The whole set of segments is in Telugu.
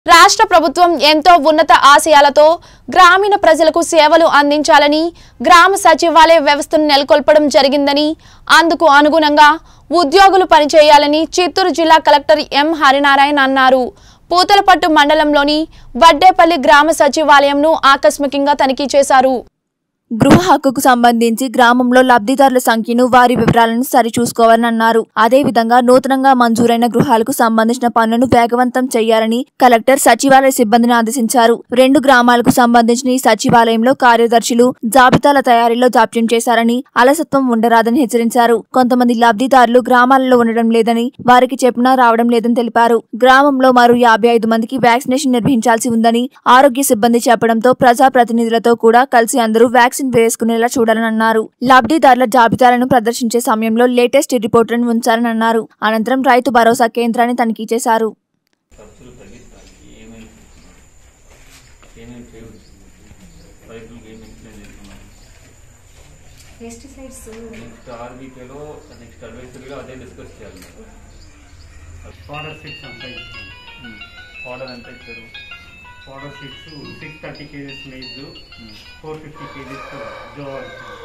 రాష్ట్ర ప్రభుత్వం ఎంతో ఉన్నత ఆశయాలతో గ్రామీణ ప్రజలకు సేవలు అందించాలని గ్రామ సచివాలయ వ్యవస్థను నెలకొల్పడం జరిగిందని అందుకు అనుగుణంగా ఉద్యోగులు పనిచేయాలని చిత్తూరు జిల్లా కలెక్టర్ ఎం హరినారాయణ అన్నారు పూతలపట్టు మండలంలోని వడ్డేపల్లి గ్రామ సచివాలయంను ఆకస్మికంగా తనిఖీ చేశారు గృహ హక్కుకు సంబంధించి గ్రామంలో లబ్ధిదారుల సంఖ్యను వారి వివరాలను సరిచూసుకోవాలని అన్నారు అదేవిధంగా నూతనంగా మంజూరైన గృహాలకు సంబంధించిన పనులను వేగవంతం చేయాలని కలెక్టర్ సచివాలయ సిబ్బందిని ఆదేశించారు రెండు గ్రామాలకు సంబంధించిన ఈ సచివాలయంలో కార్యదర్శులు జాబితాల తయారీలో జాప్యం చేశారని అలసత్వం ఉండరాదని హెచ్చరించారు కొంతమంది లబ్ధిదారులు గ్రామాలలో ఉండడం లేదని వారికి చెప్పినా రావడం లేదని తెలిపారు గ్రామంలో మరో యాభై ఐదు మందికి వ్యాక్సినేషన్ నిర్వహించాల్సి ఉందని ఆరోగ్య సిబ్బంది చెప్పడంతో ప్రజా ప్రతినిధులతో కూడా కలిసి అందరూ వ్యాక్సిన్ వేసుకునేలా చూడాలని అన్నారు లబ్ధిదారుల జాబితాలను ప్రదర్శించే సమయంలో లేటెస్ట్ రిపోర్టులను ఉంచాలని అన్నారు అనంతరం రైతు భరోసా కేంద్రాన్ని తనిఖీ చేశారు ఖర్చులు తగ్గించడానికి ఏమేమి ఏమేమి చేయవచ్చు రైతులకు ఏమి ఎక్స్ప్లెయిన్ చేస్తున్నాం పెస్టిసైడ్స్ నెక్స్ట్ ఆర్బీకేలో నెక్స్ట్ అడ్వైజరీలో అదే డిస్కస్ చేయాలి ఫాడర్ సిక్స్ అంతా ఇచ్చాను ఆర్డర్ ఎంత ఇచ్చారు fodder six six thirty KGs maize four fifty KGs jowar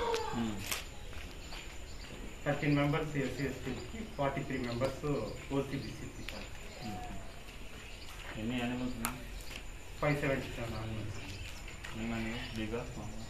thirteen members SC ఎస్టీకి ఫార్టీ త్రీ మెంబర్స్ ఓసీబీసీకి సార్ ఎన్ని యానిమల్స్ ఉన్నాయి ఫైవ్ సెవెంటీ సెవెన్ ఎన్ని యానిమల్స్ బిగా